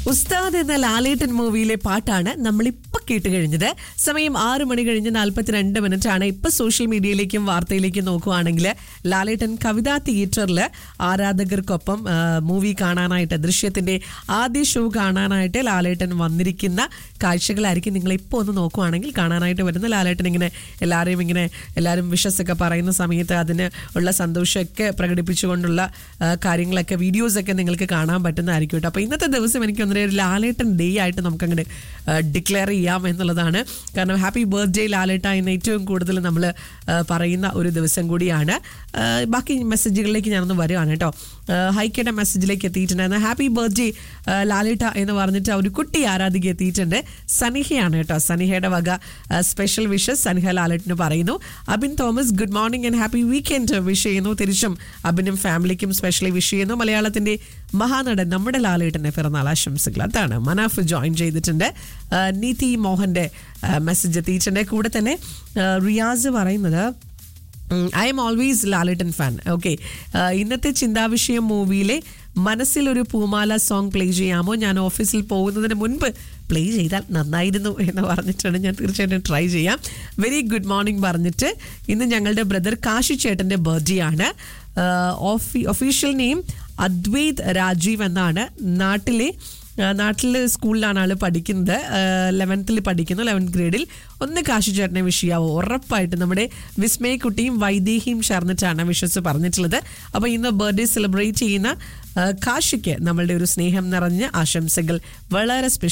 ഉസ്താദ് എന്ന ലാലേട്ടൻ മൂവിയിലെ പാട്ടാണ് നമ്മൾ ഇപ്പൊ കേട്ട് കഴിഞ്ഞത് സമയം ആറ് മണി കഴിഞ്ഞ് നാൽപ്പത്തിരണ്ട് മിനിറ്റ് ആണ് ഇപ്പൊ സോഷ്യൽ മീഡിയയിലേക്കും വാർത്തയിലേക്കും നോക്കുവാണെങ്കിൽ ലാലേട്ടൻ കവിതാ തിയേറ്ററിൽ ആരാധകർക്കൊപ്പം ആ, മൂവി കാണാനായിട്ട് ദൃശ്യത്തിന്റെ ആദ്യ ഷോ കാണാനായിട്ട് ലാലേട്ടൻ വന്നിരിക്കുന്ന കാഴ്ചകളായിരിക്കും നിങ്ങൾ ഇപ്പോൾ ഒന്ന് നോക്കുവാണെങ്കിൽ കാണാനായിട്ട് വരുന്ന ലാലേട്ടൻ ഇങ്ങനെ എല്ലാവരെയും ഇങ്ങനെ എല്ലാവരും വിഷസ് ഒക്കെ പറയുന്ന സമയത്ത് അതിന് ഉള്ള സന്തോഷമൊക്കെ പ്രകടിപ്പിച്ചുകൊണ്ടുള്ള ആ, കാര്യങ്ങളൊക്കെ വീഡിയോസൊക്കെ നിങ്ങൾക്ക് കാണാൻ പറ്റുന്നതായിരിക്കും കേട്ടോ അപ്പോൾ ഇന്നത്തെ ദിവസം എനിക്ക് ഒന്നര ഒരു ലാലേട്ടൻ ഡേ ആയിട്ട് നമുക്കങ്ങനെ ഡിക്ലെയർ ചെയ്യാം എന്നുള്ളതാണ് കാരണം ഹാപ്പി ബർത്ത്ഡേ ലാലേട്ട എന്ന് ഏറ്റവും കൂടുതൽ നമ്മൾ പറയുന്ന ഒരു ദിവസം കൂടിയാണ് ആ, ബാക്കി മെസ്സേജുകളിലേക്ക് ഞാനൊന്ന് വരുവാണ് കേട്ടോ ഹൈക്കയുടെ മെസ്സേജിലേക്ക് എത്തിയിട്ടുണ്ടായിരുന്നു ഹാപ്പി ബർത്ത്ഡേ ലാലേട്ട എന്ന് പറഞ്ഞിട്ട് ഒരു കുട്ടി ആരാധിക എത്തിയിട്ടുണ്ട് സനിഹയാണ് കേട്ടോ സനിഹയുടെ വക സ്പെഷ്യൽ വിഷസ് സനിഹ ലാലേട്ടിന് പറയുന്നു Abin Thomas good morning and happy weekend wish ചെയ്യുന്നു തിരിച്ചും അബിനും ഫാമിലിക്കും സ്പെഷ്യലി വിഷ് ചെയ്യുന്നു മലയാളത്തിന്റെ മഹാനടൻ നമ്മുടെ ലാലേട്ടന്റെ പിറന്നാൾ ആശംസകൾ അതാണ് മനാഫ് ജോയിൻ ചെയ്തിട്ടുണ്ട് ആ, നീതി മോഹന്റെ മെസ്സേജ് എത്തിയിട്ടുണ്ട് കൂടെ തന്നെ ആ, റിയാസ് പറയുന്നത് I'm always Lalettan fan okay ഇന്നത്തെ ചിന്താവിഷയം മൂവിയിലെ മനസ്സിലൊരു പൂമാല സോങ് പ്ലേ ചെയ്യാമോ ഞാൻ ഓഫീസിൽ പോകുന്നതിന് മുൻപ് പ്ലേ ചെയ്താൽ നന്നായിരുന്നു എന്ന് പറഞ്ഞിട്ടാണ് ഞാൻ തീർച്ചയായിട്ടും ട്രൈ ചെയ്യാം വെരി ഗുഡ് മോർണിംഗ് പറഞ്ഞിട്ട് ഇന്ന് ഞങ്ങളുടെ ബ്രദർ കാശി ചേട്ടൻ്റെ ബർത്ത്ഡേ ആണ് ഒഫീഷ്യൽ നെയിം അദ്വൈത് രാജീവ് എന്നാണ് നാട്ടിലെ നാട്ടിൽ സ്കൂളിലാണ് ആള് പഠിക്കുന്നത് ലെവൻത്തിൽ പഠിക്കുന്നു ലെവൻത്ത് ഗ്രേഡിൽ ഒന്ന് കാശി ചേട്ടനെ വിഷ് ചെയ്യാവോ ഉറപ്പായിട്ട് നമ്മുടെ വിസ്മയ കുട്ടിയും വൈദേഹിയും ചേർന്നിട്ടാണ് വിഷസ് പറഞ്ഞിട്ടുള്ളത് അപ്പോൾ ഇന്ന് ബർത്ത്ഡേ സെലിബ്രേറ്റ് ചെയ്യുന്ന ആ, കാശിക്ക് നമ്മളുടെ ഒരു സ്നേഹം നിറഞ്ഞ ആശംസകൾ വളരെ സ്പെഷ്യൽ